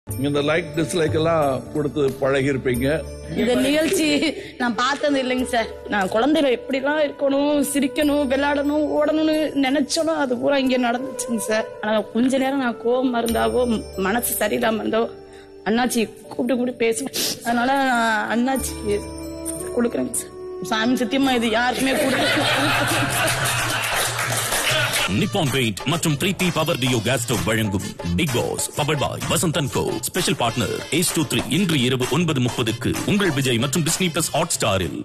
இந்த like dislike எல்லாம் கொடுத்து பழகி இருப்பீங்க இந்த நிகழ்ச்சி நான் பார்த்தது இல்லைங்க சார் நான் குழந்தையில எப்படிலாம் இருக்கணும் சிரிக்கணும் விளையாடணும் ஓடணும்னு நினைச்சாலும் அது பூரா இங்க நடந்துச்சுங்க சார் ஆனா கொஞ்ச நேரம் நான் கோவமா இருந்தாவோ மனசு சரியில்லாம இருந்தோ அண்ணாச்சி கூப்பிட்டு கூப்பிட்டு பேசுவேன் அதனால நான் அண்ணாச்சிக்கு கொடுக்குறேங்க சார் சாமி சத்தியமா இது யாருக்குமே கொடுக்க நிப்பான் பெயிண்ட் மற்றும் பிரீத்தி பவர் டியோ கேஸ் ஸ்டவ் வழங்கும் பிக் பாஸ் பவர் பாய் வசந்தன் கோ ஸ்பெஷல் பார்ட்னர் ஏஸ் டூ த்ரீ இன்று இரவு ஒன்பது முப்பதுக்கு உங்கள் விஜய் மற்றும் டிஸ்னி பிளஸ் ஹாட் ஸ்டாரில்